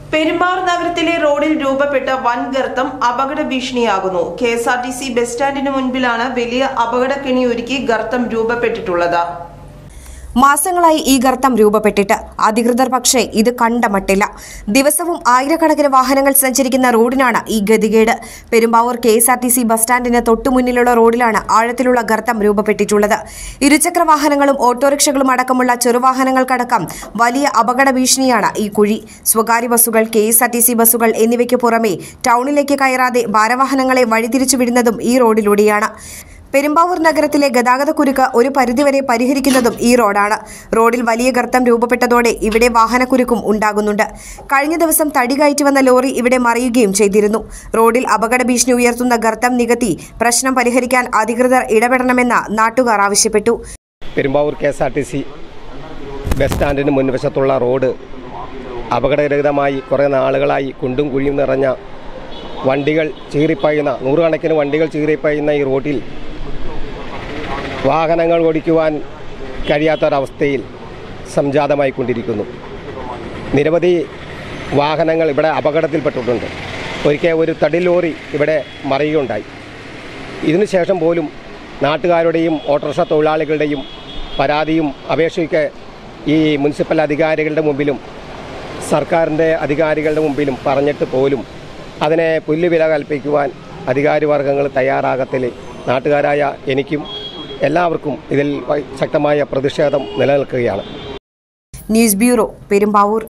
പെരുമ്പാവൂർ നഗരത്തിലെ റോഡിൽ രൂപപ്പെട്ട വൻ ഗർത്തം അപകട ഭീഷണിയാകുന്നു K S R T C bus സ്റ്റാൻഡിന് മുൻപിലാണ് വലിയ അപകടക്കെണി ഒരുക്കി ഗർത്തം രൂപപ്പെട്ടിട്ടുള്ളത് മാസങ്ങളായി ഈ ഗർത്തം രൂപപ്പെട്ടിട്ട് അധികൃതർ പക്ഷേ ഇത് കണ്ടമട്ടില്ല ദിവസവും ആയിരക്കണക്കിന് വാഹനങ്ങൾ സഞ്ചരിക്കുന്ന റോഡിനാണ് ഈ ഗതികേട് Perumbavoor K S R T C bus സ്റ്റാൻഡിന് തൊട്ടുമുന്നിലുള്ള റോഡിലാണ് ആഴത്തിലുള്ള ഗർത്തം രൂപപ്പെട്ടിട്ടുള്ളത് ഇരുചക്ര വാഹനങ്ങളും ഓട്ടോറിക്ഷകളും അടക്കമുള്ള ചെറുവാഹനങ്ങൾക്കടക്കം വലിയ അപകട ഭീഷണിയാണ് ഈ കുഴി സ്വകാര്യ ബസ്സുകൾ K S R T C ബസ്സുകൾ എന്നിവയ്ക്ക് പുറമെ ടൗണിലേക്ക് കയറാതെ ഭാരവാഹനങ്ങളെ വഴിതിരിച്ചു വിടുന്നതും ഈ റോഡിലൂടെയാണ് പെരുമ്പാവൂർ നഗരത്തിലെ ഗതാഗതക്കുരുക്ക് ഒരു പരിധിവരെ പരിഹരിക്കുന്നതും ഈ റോഡാണ് റോഡിൽ വലിയ ഗർത്തം രൂപപ്പെട്ടതോടെ ഇവിടെ വാഹനക്കുരുക്കും ഉണ്ടാകുന്നുണ്ട് കഴിഞ്ഞ ദിവസം തടി കയറ്റി വന്ന ലോറി ഇവിടെ മറിയുകയും ചെയ്തിരുന്നു റോഡിൽ അപകട ഭീഷണി ഉയർത്തുന്ന ഗർത്തം നികത്തി പ്രശ്നം പരിഹരിക്കാൻ അധികൃതർ ഇടപെടണമെന്ന് നാട്ടുകാർ ആവശ്യപ്പെട്ടു Perumbavoor K S R T C bus സ്റ്റാൻഡിന് മുൻവശത്തുള്ള റോഡ് അപകടരഹിതമായി കുറേ നാളുകളായി കുണ്ടും കുഴിയും നിറഞ്ഞ വണ്ടികൾ ചീറിപ്പായുന്ന നൂറുകണക്കിന് വണ്ടികൾ ചീറിപ്പായുന്ന ഈ റോഡിൽ വാഹനങ്ങൾ ഓടിക്കുവാൻ കഴിയാത്തൊരവസ്ഥയിൽ സംജാതമായിക്കൊണ്ടിരിക്കുന്നു നിരവധി വാഹനങ്ങൾ ഇവിടെ അപകടത്തിൽപ്പെട്ടിട്ടുണ്ട് ഒരിക്കൽ ഒരു തടി ലോറി ഇവിടെ മറിയുകയുണ്ടായി ഇതിനുശേഷം പോലും നാട്ടുകാരുടെയും ഓട്ടോറിക്ഷ തൊഴിലാളികളുടെയും പരാതിയും അപേക്ഷയൊക്കെ ഈ മുനിസിപ്പൽ അധികാരികളുടെ മുമ്പിലും സർക്കാരിൻ്റെ അധികാരികളുടെ മുമ്പിലും പറഞ്ഞിട്ട് പോലും അതിനെ പുല്ലുവില കൽപ്പിക്കുവാൻ അധികാരിവർഗങ്ങൾ തയ്യാറാകത്തിൽ നാട്ടുകാരായ എനിക്കും എല്ലാവർക്കും ഇതിൽ ശക്തമായ പ്രതിഷേധം നിലനിൽക്കുകയാണ് ന്യൂസ് ബ്യൂറോ പെരുമ്പാവൂർ